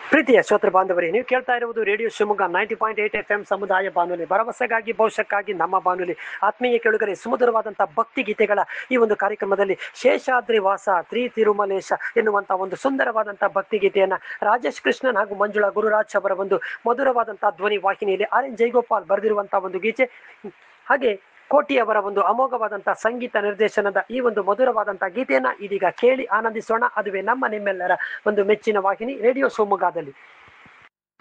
ಪ್ರೀತಿಯ ಶ್ರೋತೃ ಬಾಂಧವರೇ ನೀವು ಕೇಳ್ತಾ ಇರುವುದು radio Shivamogga ninety point eight F M ಸಮುದಾಯ ಬಾನುಲಿ ಭರವಸೆಗಾಗಿ ಭವಿಷ್ಯಕ್ಕಾಗಿ ನಮ್ಮ ಬಾನುಲಿ ಆತ್ಮೀಯ ಕೆಳುಗರೆ ಸುಮಧುರವಾದಂತಹ ಭಕ್ತಿ ಗೀತೆಗಳ ಈ ಒಂದು ಕಾರ್ಯಕ್ರಮದಲ್ಲಿ ಶೇಷಾದ್ರಿ ವಾಸ ತ್ರಿ ತಿರುಮಲೇಶ ಎನ್ನುವಂತಹ ಒಂದು ಸುಂದರವಾದಂತಹ ಭಕ್ತಿ ಗೀತೆಯನ್ನ ರಾಜೇಶ್ ಕೃಷ್ಣನ್ ಹಾಗೂ ಮಂಜುಳಾ ಗುರುರಾಜ್ ಅವರ ಒಂದು ಮಧುರವಾದಂತಹ ಧ್ವನಿ ವಾಹಿನಿಯಲ್ಲಿ ಆರ್ ಎನ್ ಜೈಗೋಪಾಲ್ ಬರೆದಿರುವಂತಹ ಒಂದು ಗೀತೆ ಹಾಗೆ ಕೋಟಿ ಅವರ ಒಂದು ಅಮೋಘವಾದಂತಹ ಸಂಗೀತ ನಿರ್ದೇಶನದ ಈ ಒಂದು ಮಧುರವಾದಂತಹ ಗೀತೆಯನ್ನ ಇದೀಗ ಕೇಳಿ ಆನಂದಿಸೋಣ ಅದುವೇ ನಮ್ಮ ನಿಮ್ಮೆಲ್ಲರ ಒಂದು ಮೆಚ್ಚಿನ ವಾಹಿನಿ ರೇಡಿಯೋ ಶಿವಮೊಗ್ಗದಲ್ಲಿ